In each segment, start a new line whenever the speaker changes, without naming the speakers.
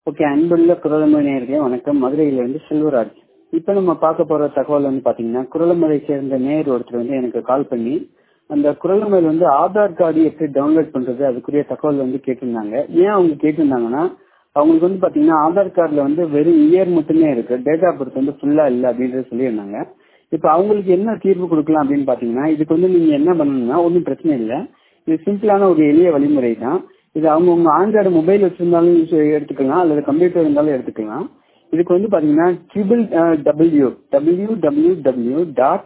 okay அன்புள்ள குரலமொழி நேயர்களே வணக்கம் மதுரையிலிருந்து செல்வராஜ் இப்போ நம்ம பார்க்க போற தகவல் வந்து பாத்தீங்கன்னா குரலமலை சேர்ந்த நேயர் ஒருத்தர் வந்து எனக்கு கால் பண்ணி அந்த குரலமலையில் வந்து ஆதார் கார்டு எப்படி டவுன்லோட் பண்றது அதுக்குரிய தகவல் வந்து கேட்டிருந்தாங்க ஏன் அவங்க கேட்டிருந்தாங்கன்னா அவங்களுக்கு வந்து பாத்தீங்கன்னா ஆதார் கார்டுல வந்து வெறும் இயர் மட்டுமே இருக்கு டேட் ஆஃப் பர்த் வந்து ஃபுல்லா இல்ல அப்படின்றத சொல்லியிருந்தாங்க இப்ப அவங்களுக்கு என்ன தீர்வு கொடுக்கலாம் அப்படின்னு பாத்தீங்கன்னா இதுக்கு வந்து நீங்க என்ன பண்ணணும்னா ஒன்றும் பிரச்சனை இல்லை இது சிம்பிளான ஒரு எளிய வழிமுறை தான் இது அவங்க உங்க ஆண்ட்ராய்டு மொபைல் வச்சிருந்தாலும் யூஸ் எடுத்துக்கலாம் அல்லது கம்ப்யூட்டர் இருந்தாலும் எடுத்துக்கலாம் இதுக்கு வந்து பாத்தீங்கன்னா triple W W W W dot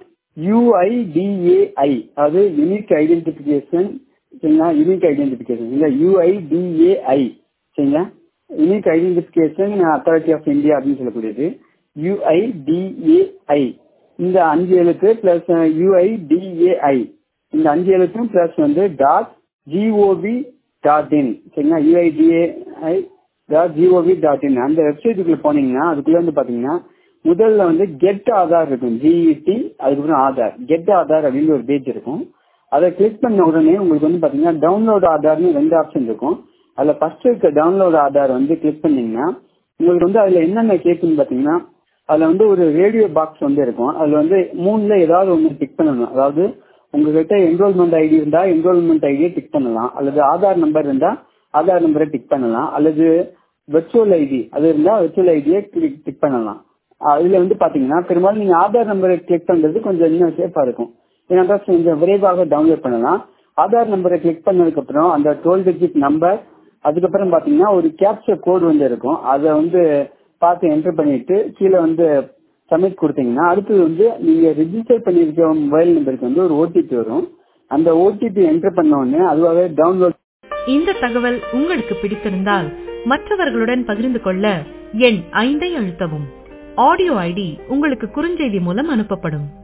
UIDAI அது யூனிக் ஐடென்டிபிகேஷன் சரிங்களா யூனிக் ஐடென்டிபிகேஷன் இல்ல யூஐடிஏஐ சரிங்களா unique identification authority of India அப்படின்னு சொல்லக்கூடியது யூஐடிஏஐ இந்த அஞ்சு எழுத்து பிளஸ் யூஐடிஏஐ இந்த அஞ்சு எழுத்தும் பிளஸ் வந்து டாட் ஜிஓவி டாட் இன் சரிங்களா UIDAI dot gov dot in அந்த வெப்சைட்டுக்குள்ள போனீங்கன்னா அதுக்குள்ள வந்து பாத்தீங்கன்னா முதல்ல வந்து கெட் ஆதார் இருக்கும் ஜிஇடி அதுக்கப்புறம் ஆதார் கெட் ஆதார் அப்படின்னு ஒரு பேஜ் இருக்கும் அதை கிளிக் பண்ண உடனே உங்களுக்கு வந்து பாத்தீங்கன்னா டவுன்லோட் ஆதார்னு ரெண்டு ஆப்ஷன் இருக்கும் அதுல ஃபர்ஸ்ட் இருக்க டவுன்லோட் ஆதார் வந்து கிளிக் பண்ணீங்கன்னா உங்களுக்கு வந்து அதுல என்னென்ன கேட்குன்னு பாத்தீங்கன்னா அதுல வந்து ஒரு ரேடியோ பாக்ஸ் வந்து இருக்கும் அதுல வந்து மூணுல ஏதாவது ஒன்று டிக் பண்ணணும் அதாவது உங்ககிட்ட என்ரோல்மெண்ட் ஐடி இருந்தா என்ரோல்மெண்ட் ஐடியை டிக் பண்ணலாம் அல்லது ஆதார் நம்பர் இருந்தா ஆதார் நம்பரை டிக் பண்ணலாம் அல்லது வெர்ச்சுவல் ஐடி அது இருந்தா வெர்ச்சுவல் ஐடியை டிக் பண்ணலாம் இதுல வந்து பாத்தீங்கன்னா பெரும்பாலும் நீங்க ஆதார் நம்பரை கிளிக் பண்றது கொஞ்சம் இன்னும் சேஃபா இருக்கும் ஏன்னா கொஞ்சம் விரைவாக டவுன்லோட் பண்ணலாம் ஆதார் நம்பரை கிளிக் பண்ணதுக்கு அப்புறம் அந்த டுவெல் டிஜிட் நம்பர் அதுக்கப்புறம் பாத்தீங்கன்னா ஒரு கேப்சர் கோடு வந்து இருக்கும் அதை வந்து பார்த்து என்டர் பண்ணிட்டு கீழே வந்து சப்மிட் கொடுத்தீங்கன்னா அடுத்தது வந்து நீங்க ரிஜிஸ்டர் பண்ணிருக்க மொபைல் நம்பருக்கு வந்து ஒரு ஓடிபி வரும் அந்த ஓடிபி என்டர் பண்ண உடனே அதுவாகவே டவுன்லோட்
இந்த தகவல் உங்களுக்கு பிடித்திருந்தால் மற்றவர்களுடன் பகிர்ந்து கொள்ள எண் ஐந்தை அழுத்தவும் ஆடியோ ஐடி உங்களுக்கு குறுஞ்செய்தி மூலம் அனுப்பப்படும்